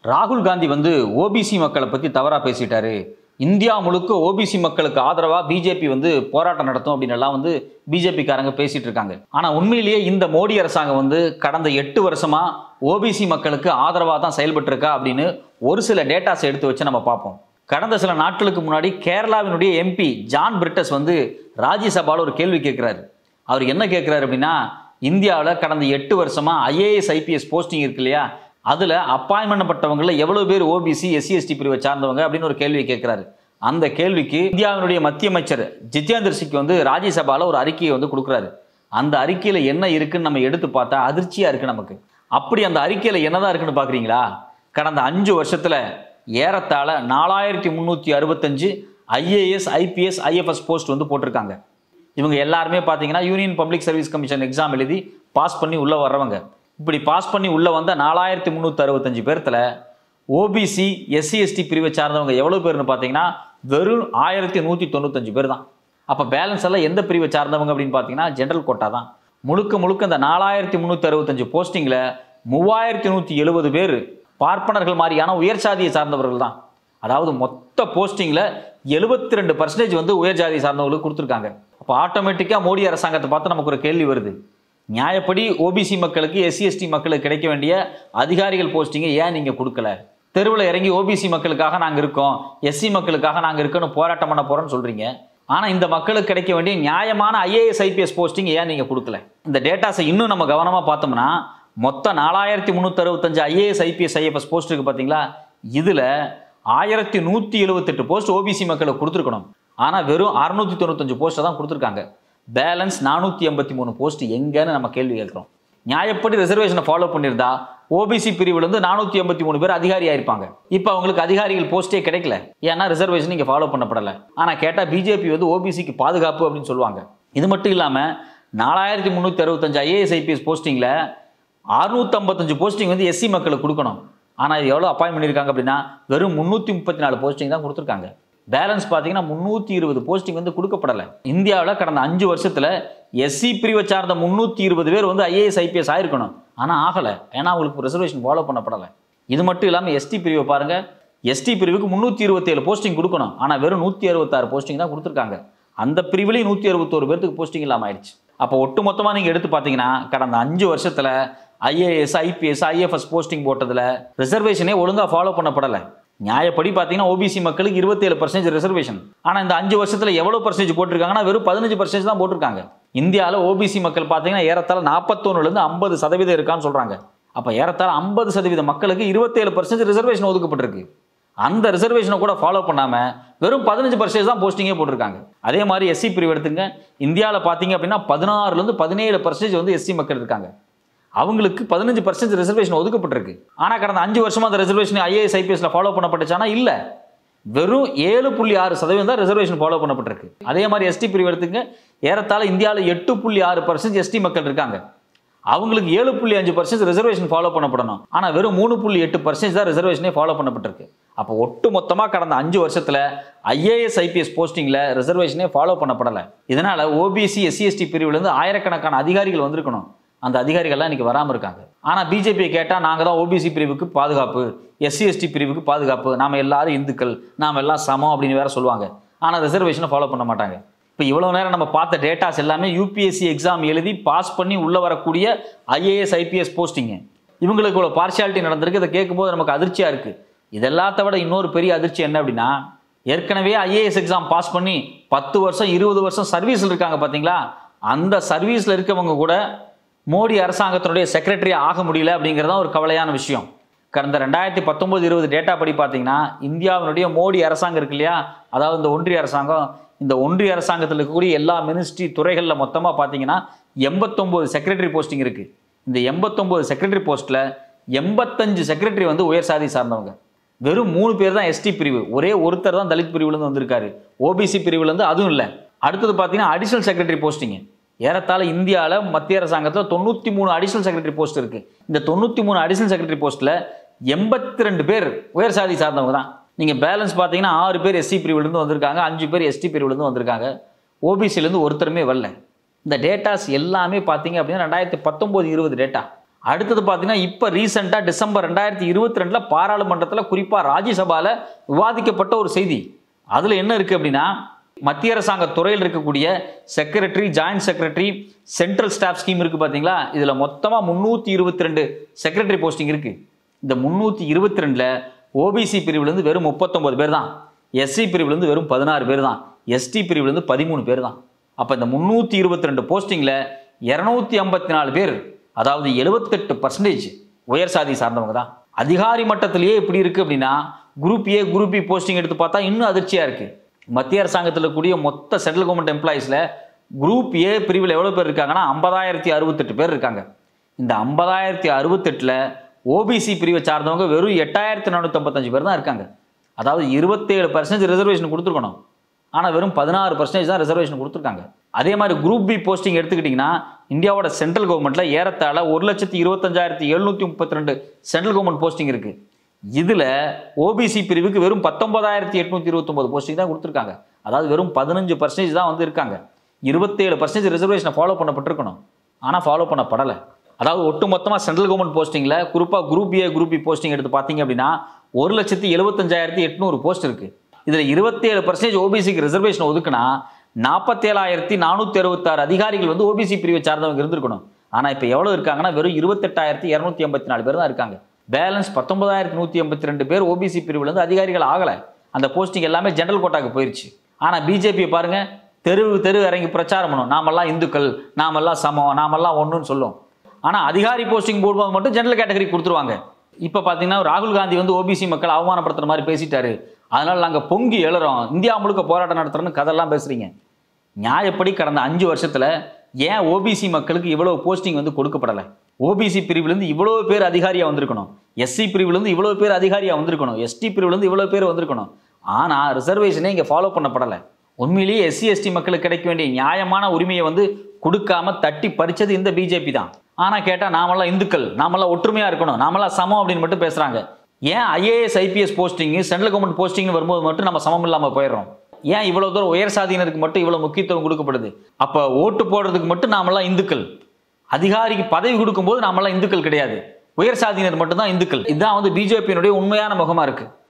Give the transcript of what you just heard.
ராகுல் காந்தி வந்து ஓபிசி மக்களை பற்றி தவறாக பேசிட்டாரு இந்தியா முழுக்க ஓபிசி மக்களுக்கு ஆதரவாக பிஜேபி வந்து போராட்டம் நடத்தும் அப்படின்னு எல்லாம் வந்து பிஜேபிக்காரங்க பேசிட்டு இருக்காங்க ஆனால் உண்மையிலேயே இந்த மோடி அரசாங்கம் வந்து கடந்த எட்டு வருஷமா ஓபிசி மக்களுக்கு ஆதரவாக தான் செயல்பட்டு இருக்கா அப்படின்னு ஒரு சில டேட்டாஸ் எடுத்து வச்சு நம்ம பார்ப்போம் கடந்த சில நாட்களுக்கு முன்னாடி கேரளாவினுடைய எம்பி ஜான் பிரிட்டஸ் வந்து ராஜ்யசபாவில் ஒரு கேள்வி கேட்குறாரு அவர் என்ன கேட்குறாரு அப்படின்னா இந்தியாவில் கடந்த எட்டு வருஷமா ஐஏஎஸ் ஐபிஎஸ் போஸ்டிங் இருக்கு இல்லையா அதில் அப்பாயின்மெண்ட் பண்ணப்பட்டவங்களில் எவ்வளோ பேர் ஓபிசி எஸ்சி எஸ்டி பிரிவை சார்ந்தவங்க அப்படின்னு ஒரு கேள்வியை கேட்குறாரு அந்த கேள்விக்கு இந்தியாவினுடைய மத்திய அமைச்சர் ஜித்யேந்தர் சிங் வந்து ராஜ்யசபாவில் ஒரு அறிக்கையை வந்து கொடுக்குறாரு அந்த அறிக்கையில் என்ன இருக்குன்னு நம்ம எடுத்து பார்த்தா அதிர்ச்சியாக இருக்குது நமக்கு அப்படி அந்த அறிக்கையில் என்னதான் இருக்குன்னு பார்க்குறீங்களா கடந்த அஞ்சு வருஷத்தில் ஏறத்தாழ நாலாயிரத்தி முந்நூற்றி அறுபத்தஞ்சு ஐஏஎஸ் ஐபிஎஸ் ஐஎஃப்எஸ் போஸ்ட் வந்து போட்டிருக்காங்க இவங்க எல்லாருமே பார்த்தீங்கன்னா union public service commission exam எழுதி பாஸ் பண்ணி உள்ளே வர்றவங்க இப்படி பாஸ் பண்ணி உள்ளே வந்த நாலாயிரத்தி முந்நூற்றி அறுபத்தஞ்சு பேர்த்தில் ஓபிசி எஸ்சி எஸ்டி பிரிவை சார்ந்தவங்க எவ்வளோ பேர்னு பார்த்தீங்கன்னா வெறும் ஆயிரத்தி நூற்றி தொண்ணூத்தஞ்சு பேர் தான் அப்போ பேலன்ஸ் எல்லாம் எந்த பிரிவை சார்ந்தவங்க அப்படின்னு பார்த்தீங்கன்னா ஜென்ரல் கோட்டா தான் முழுக்க முழுக்க இந்த நாலாயிரத்தி முந்நூற்றி அறுபத்தஞ்சு போஸ்டிங்கில் மூவாயிரத்தி நூற்றி எழுபது பேர் பார்ப்பனர்கள் மாதிரியான உயர் சாதியை சார்ந்தவர்கள் தான் அதாவது மொத்த போஸ்டிங்கில் எழுபத்தி ரெண்டு பர்சன்டேஜ் வந்து உயர் ஜாதியை சார்ந்தவங்களுக்கு கொடுத்துருக்காங்க அப்போ ஆட்டோமேட்டிக்காக மோடி அரசாங்கத்தை பார்த்து நமக்கு ஒரு கேள்வி வருது நியாயப்படி ஓபிசி மக்களுக்கு எஸ்சி எஸ்டி மக்களுக்கு கிடைக்க வேண்டிய அதிகாரிகள் போஸ்டிங்கை ஏன் நீங்கள் கொடுக்கல தெருவில் இறங்கி ஓபிசி மக்களுக்காக நாங்கள் இருக்கோம் எஸ்சி மக்களுக்காக நாங்கள் இருக்கோன்னு போராட்டம் பண்ண போகிறோம்னு சொல்கிறீங்க ஆனால் இந்த மக்களுக்கு கிடைக்க வேண்டிய நியாயமான ஐஏஎஸ் ஐபிஎஸ் போஸ்டிங் ஏன் நீங்கள் கொடுக்கல இந்த டேட்டாஸை இன்னும் நம்ம கவனமாக பார்த்தோம்னா மொத்தம் நாலாயிரத்தி முந்நூற்றி அறுபத்தஞ்சு ஐஏஎஸ் ஐபிஎஸ் ஐஎஃப்எஸ் போஸ்ட் இருக்கு பார்த்தீங்களா இதில் ஆயிரத்தி நூற்றி எழுபத்தெட்டு போஸ்ட் ஓபிசி மக்களுக்கு கொடுத்துருக்கணும் ஆனால் வெறும் அறுநூத்தி தொண்ணூத்தஞ்சு போஸ்ட்டை தான் கொடுத்துருக்காங்க பேலன்ஸ் நானூற்றி எண்பத்தி மூணு போஸ்ட் எங்கன்னு நம்ம கேள்வி கேட்குறோம் நியாயப்படி ரிசர்வேஷனை ஃபாலோ பண்ணியிருந்தா ஓபிசி பிரிவுலேருந்து நானூற்றி எண்பத்தி மூணு பேர் அதிகாரி ஆயிருப்பாங்க இப்போ அவங்களுக்கு அதிகாரிகள் போஸ்ட்டே கிடைக்கல ஏன்னா ரிசர்வேஷன் இங்கே ஃபாலோ பண்ணப்படலை ஆனால் கேட்டால் பிஜேபி வந்து ஓபிசிக்கு பாதுகாப்பு அப்படின்னு சொல்லுவாங்க இது மட்டும் இல்லாமல் நாலாயிரத்தி முந்நூற்றி அறுபத்தஞ்சு ஐஏஎஸ் ஐபிஎஸ் போஸ்டிங்கில் அறுநூத்தம்பத்தஞ்சு போஸ்டிங் வந்து எஸ்சி மக்களுக்கு கொடுக்கணும் ஆனால் இது எவ்வளோ அப்பாயின் பண்ணியிருக்காங்க அப்படின்னா வெறும் முந்நூற்றி முப்பத்தி நாலு போஸ்டிங் தான் கொடுத்துருக்காங்க பேலன்ஸ் பார்த்தீங்கன்னா முந்நூற்றி இருபது போஸ்டிங் வந்து கொடுக்கப்படலை இந்தியாவில் கடந்த அஞ்சு வருஷத்தில் எஸ்சி பிரிவை சார்ந்த முந்நூற்றி இருபது பேர் வந்து ஐஏஎஸ் ஐபிஎஸ் ஆயிருக்கணும் ஆனால் ஆகலை ஏன்னா அவங்களுக்கு ரிசர்வேஷன் ஃபாலோ பண்ணப்படலை இது மட்டும் இல்லாமல் எஸ்டி பிரிவை பாருங்கள் எஸ்டி பிரிவுக்கு முந்நூற்றி இருபத்தேழு போஸ்டிங் கொடுக்கணும் ஆனால் வெறும் நூற்றி அறுபத்தாறு போஸ்டிங் தான் கொடுத்துருக்காங்க அந்த பிரிவிலையும் நூற்றி அறுபத்தோரு பேர்த்துக்கு போஸ்டிங் இல்லாமல் ஆயிடுச்சு அப்போ ஒட்டு மொத்தமாக நீங்கள் எடுத்து பார்த்தீங்கன்னா கடந்த அஞ்சு வருஷத்தில் ஐஏஎஸ் ஐபிஎஸ் ஐஎஃப்எஸ் போஸ்டிங் போட்டதில் ரிசர்வேஷனே ஒழுங்காக ஃபாலோ பண்ணப்படலை நியாயப்படி பார்த்தீங்கன்னா ஓபிசி மக்களுக்கு இருபத்தேழு பர்சன்டேஜ் ரிசர்வேஷன் ஆனால் இந்த அஞ்சு வருஷத்தில் எவ்வளோ பர்சன்டேஜ் போட்டிருக்காங்கன்னா வெறும் பதினஞ்சு பர்சன்டேஜ் தான் போட்டிருக்காங்க இந்தியாவில் ஓபிசி மக்கள் பார்த்தீங்கன்னா ஏறத்தாழ நாற்பத்தொன்னுலேருந்து ஐம்பது சதவீதம் இருக்கான்னு சொல்கிறாங்க அப்போ ஏறத்தாழ ஐம்பது சதவீத மக்களுக்கு இருபத்தேழு பர்சன்டேஜ் ரிசர்வேஷன் ஒதுக்கப்பட்டிருக்கு அந்த ரிசர்வேஷனை கூட ஃபாலோ பண்ணாமல் வெறும் பதினஞ்சு பர்சன்டேஜ் தான் போஸ்டிங்கே போட்டிருக்காங்க அதே மாதிரி எஸ்சி பிரிவு எடுத்துங்க இந்தியாவில் பார்த்தீங்க அப்படின்னா பதினாறுலேருந்து பதினேழு பர்சன்டேஜ் வந்து எஸ்சி மக்கள் இருக்காங்க அவங்களுக்கு பதினஞ்சு பர்சன்ட் ரிசர்வேஷன் ஒதுக்கப்பட்டிருக்கு ஆனால் கடந்த அஞ்சு வருஷமா அந்த ரிசர்வேஷன் ஐஏஎஸ் ஐபிஎஸ்ல ஃபாலோ பண்ணப்பட்டுச்சானா இல்லை வெறும் ஏழு புள்ளி ஆறு சதவீதம் தான் ரிசர்வேஷன் ஃபாலோ பண்ணப்பட்டிருக்கு அதே மாதிரி எஸ்டி பிரிவு எடுத்துங்க ஏறத்தாழ இந்தியாவில் எட்டு புள்ளி ஆறு பர்சன்ட் எஸ்டி மக்கள் இருக்காங்க அவங்களுக்கு ஏழு புள்ளி அஞ்சு பர்சன்ட் ரிசர்வேஷன் ஃபாலோ பண்ணப்படணும் ஆனால் வெறும் மூணு புள்ளி எட்டு பர்சன்ட் தான் ரிசர்வேஷனே ஃபாலோ பண்ணப்பட்டிருக்கு அப்போ ஒட்டு மொத்தமாக கடந்த அஞ்சு வருஷத்தில் ஐஏஎஸ் ஐபிஎஸ் போஸ்டிங்கில் ரிசர்வேஷனே ஃபாலோ பண்ணப்படலை இதனால் ஓபிசி எஸ்சி எஸ்டி பிரிவுலேருந்து ஆயிரக்கணக்கான அதிகாரிகள் வந்திருக்கணும் அந்த அதிகாரிகள்லாம் இன்னைக்கு வராமல் இருக்காங்க ஆனால் பிஜேபியை கேட்டால் நாங்கள் தான் ஓபிசி பிரிவுக்கு பாதுகாப்பு எஸ்சி எஸ்டி பிரிவுக்கு பாதுகாப்பு நாம் எல்லாரும் இந்துக்கள் நாம் எல்லாம் சமம் அப்படின்னு வேற சொல்லுவாங்க ஆனால் ரிசர்வேஷனை ஃபாலோ பண்ண மாட்டாங்க இப்போ இவ்வளோ நேரம் நம்ம பார்த்த டேட்டாஸ் எல்லாமே யூபிஎஸ்சி எக்ஸாம் எழுதி பாஸ் பண்ணி உள்ளே வரக்கூடிய ஐஏஎஸ் ஐபிஎஸ் போஸ்டிங்கு இவங்களுக்கு இவ்வளோ பார்ஷியாலிட்டி நடந்திருக்கு இதை கேட்கும்போது நமக்கு அதிர்ச்சியாக இருக்குது இதெல்லாத்த விட இன்னொரு பெரிய அதிர்ச்சி என்ன அப்படின்னா ஏற்கனவே ஐஏஎஸ் எக்ஸாம் பாஸ் பண்ணி பத்து வருஷம் இருபது வருஷம் சர்வீஸில் இருக்காங்க பார்த்தீங்களா அந்த சர்வீஸில் இருக்கவங்க கூட மோடி அரசாங்கத்தினுடைய செக்ரட்டரி ஆக முடியல அப்படிங்கிறது தான் ஒரு கவலையான விஷயம் கடந்த ரெண்டாயிரத்தி பத்தொம்போது இருபது டேட்டா படி பார்த்தீங்கன்னா இந்தியாவினுடைய மோடி அரசாங்கம் இருக்கு இல்லையா அதாவது இந்த ஒன்றிய அரசாங்கம் இந்த ஒன்றிய அரசாங்கத்தில் இருக்கக்கூடிய எல்லா மினிஸ்ட்ரி துறைகளில் மொத்தமாக பார்த்தீங்கன்னா எண்பத்தொம்போது செக்ரட்டரி போஸ்டிங் இருக்குது இந்த எண்பத்தொம்போது செக்ரட்டரி போஸ்ட்டில் எண்பத்தஞ்சு செக்ரட்டரி வந்து உயர் சாதி சார்ந்தவங்க வெறும் மூணு பேர் தான் எஸ்டி பிரிவு ஒரே ஒருத்தர் தான் தலித் பிரிவுலேருந்து வந்திருக்காரு ஓபிசி பிரிவுலேருந்து அதுவும் இல்லை அடுத்தது பார்த்தீங்கன்னா அடிஷனல் செக்ரட்டரி போஸ்டிங் ஏறத்தாழ இந்தியாவில் மத்திய அரசாங்கத்தில் தொண்ணூற்றி மூணு அடிஷனல் செக்ரட்டரி போஸ்ட் இருக்குது இந்த தொண்ணூற்றி மூணு அடிஷனல் செக்ரட்டரி போஸ்ட்டில் எண்பத்தி ரெண்டு பேர் உயர் சாதி சார்ந்தவங்க தான் நீங்கள் பேலன்ஸ் பார்த்தீங்கன்னா ஆறு பேர் எஸ்சி பிரிவுலேருந்து வந்திருக்காங்க அஞ்சு பேர் எஸ்டி பிரிவுலேருந்து வந்திருக்காங்க ஓபிசிலேருந்து ஒருத்தருமே வரல இந்த டேட்டாஸ் எல்லாமே பார்த்தீங்க அப்படின்னா ரெண்டாயிரத்தி பத்தொம்போது இருபது டேட்டா அடுத்தது பார்த்தீங்கன்னா இப்போ ரீசெண்டாக டிசம்பர் ரெண்டாயிரத்தி இருபத்தி ரெண்டில் பாராளுமன்றத்தில் குறிப்பாக ராஜ்யசபாவில் விவாதிக்கப்பட்ட ஒரு செய்தி அதில் என்ன இருக்குது அப்படின்னா மத்திய அரசாங்க துறையில் இருக்கக்கூடிய secretary joint secretary central staff scheme இருக்குது பார்த்தீங்களா இதில் மொத்தமாக முந்நூற்றி இருபத்தி ரெண்டு செக்ரட்டரி போஸ்டிங் இருக்குது இந்த முந்நூற்றி இருபத்தி ரெண்டில் ஓபிசி பிரிவுலேருந்து வெறும் முப்பத்தொம்பது பேர் தான் எஸ்சி பிரிவுலேருந்து வெறும் பதினாறு பேர் தான் எஸ்டி பிரிவுலேருந்து பதிமூணு பேர் தான் அப்போ இந்த முந்நூற்றி இருபத்தி ரெண்டு போஸ்டிங்கில் இரநூத்தி ஐம்பத்தி நாலு பேர் அதாவது எழுபத்தெட்டு பர்சன்டேஜ் உயர் சாதி சார்ந்தவங்க தான் அதிகாரி மட்டத்திலேயே எப்படி இருக்குது அப்படின்னா group A group B posting எடுத்து பார்த்தா இன்னும் அதிர்ச்சியாக இருக்குது மத்திய அரசாங்கத்தில் கூடிய மொத்த சென்ட்ரல் கவர்மெண்ட் எம்ப்ளாயீஸில் குரூப் ஏ பிரிவில் எவ்வளோ பேர் இருக்காங்கன்னா ஐம்பதாயிரத்தி அறுபத்தெட்டு பேர் இருக்காங்க இந்த ஐம்பதாயிரத்தி அறுபத்தெட்டில் ஓபிசி பிரிவை சார்ந்தவங்க வெறும் எட்டாயிரத்தி நானூற்றம்பத்தஞ்சு பேர் தான் இருக்காங்க அதாவது இருபத்தேழு பர்சன்டேஜ் ரிசர்வேஷன் கொடுத்துருக்கணும் ஆனால் வெறும் பதினாறு பர்சன்டேஜ் தான் ரிசர்வேஷன் கொடுத்துருக்காங்க அதே மாதிரி குரூப் பி போஸ்டிங் எடுத்துக்கிட்டிங்கன்னா இந்தியாவோட சென்ட்ரல் கவர்மெண்ட்டில் ஏறத்தாழ ஒரு லட்சத்தி இருபத்தஞ்சாயிரத்தி எழுநூற்றி முப்பத்தி ரெண்டு சென்ட்ரல் கவர்மெண்ட் போஸ்டிங் இருக்குது இதில் ஓபிசி பிரிவுக்கு வெறும் பத்தொன்பதாயிரத்தி எட்நூற்றி இருபத்தொம்போது போஸ்டிங் தான் கொடுத்துருக்காங்க அதாவது வெறும் பதினஞ்சு பர்சன்டேஜ் தான் வந்து இருக்காங்க இருபத்தேழு பர்சன்டேஜ் ரிசர்வேஷனை ஃபாலோ பண்ணப்பட்டிருக்கணும் ஆனால் ஃபாலோ பண்ணப்படலை அதாவது ஒட்டுமொத்தமாக சென்ட்ரல் கவர்மெண்ட் போஸ்டிங்கில் குறிப்பாக group A group B posting எடுத்து பார்த்தீங்க அப்படின்னா ஒரு லட்சத்தி எழுபத்தஞ்சாயிரத்தி எட்நூறு போஸ்ட் இருக்குது இதில் இருபத்தேழு பர்சன்டேஜ் ஓபிசிக்கு ரிசர்வேஷன் ஒதுக்குனா நாற்பத்தேழாயிரத்தி நானூற்றி அறுபத்தாறு அதிகாரிகள் வந்து ஓபிசி பிரிவை சார்ந்தவங்க இருந்திருக்கணும் ஆனால் இப்போ எவ்வளோ இருக்காங்கன்னா வெறும் இருபத்தெட்டாயிரத்தி இரநூத்தி எண்பத்தி நாலு பேர் தான் இருக்காங்க பேலன்ஸ் பத்தொன்பதாயிரத்தி நூற்றி எண்பத்தி ரெண்டு பேர் ஓபிசி பிரிவுலேருந்து அதிகாரிகள் ஆகலை அந்த போஸ்டிங் எல்லாமே ஜென்ரல் கோட்டாக்கு போயிருச்சு ஆனால் பிஜேபியை பாருங்க தெருவு தெரு இறங்கி பிரச்சாரம் பண்ணும் நாமெல்லாம் இந்துக்கள் நாமெல்லாம் சமம் நாமெல்லாம் ஒன்றுன்னு சொல்லும் ஆனால் அதிகாரி போஸ்டிங் போடும்போது மட்டும் ஜென்ரல் கேட்டகரி கொடுத்துருவாங்க இப்போ பார்த்தீங்கன்னா ராகுல் காந்தி வந்து ஓபிசி மக்கள் அவமானப்படுத்துற மாதிரி பேசிட்டாரு அதனால நாங்கள் பொங்கி எழுறோம் இந்தியா முழுக்க போராட்டம் நடத்துறோன்னு கதெல்லாம் பேசுறீங்க நியாயப்படி கடந்த அஞ்சு வருஷத்துல ஏன் ஓபிசி மக்களுக்கு இவ்வளவு போஸ்டிங் வந்து கொடுக்கப்படலை ஓபிசி பிரிவுலேருந்து இவ்வளோ பேர் அதிகாரியாக வந்திருக்கணும் எஸ்சி பிரிவுலேருந்து இவ்வளோ பேர் அதிகாரியாக வந்திருக்கணும் எஸ்டி பிரிவுலேருந்து இவ்வளோ பேர் வந்திருக்கணும் ஆனால் ரிசர்வேஷனே இங்கே ஃபாலோ பண்ணப்படலை உண்மையிலேயே எஸ்சி எஸ்டி மக்களுக்கு கிடைக்க வேண்டிய நியாயமான உரிமையை வந்து கொடுக்காம தட்டி பறிச்சது இந்த பிஜேபி தான் ஆனால் கேட்டால் நாமெல்லாம் இந்துக்கள் நாமெல்லாம் ஒற்றுமையாக இருக்கணும் நாமெல்லாம் சமம் அப்படின்னு மட்டும் பேசுகிறாங்க ஏன் IAS IPS posting central government posting வரும்போது மட்டும் நம்ம சமம் இல்லாமல் போயிடுறோம் ஏன் இவ்வளோ தூரம் உயர் சாதியினருக்கு மட்டும் இவ்வளோ முக்கியத்துவம் கொடுக்கப்படுது அப்போ ஓட்டு போடுறதுக்கு மட்டும் நாமெல்லாம் இந்துக்கள் அதிகாரிக்கு பதவி கொடுக்கும்போது நாமெல்லாம் இந்துக்கள் கிடையாது உயர் சாதியினர் மட்டும்தான் இந்துக்கள் இதுதான் வந்து பிஜேபியினுடைய உண்மையான முகமாக இருக்குது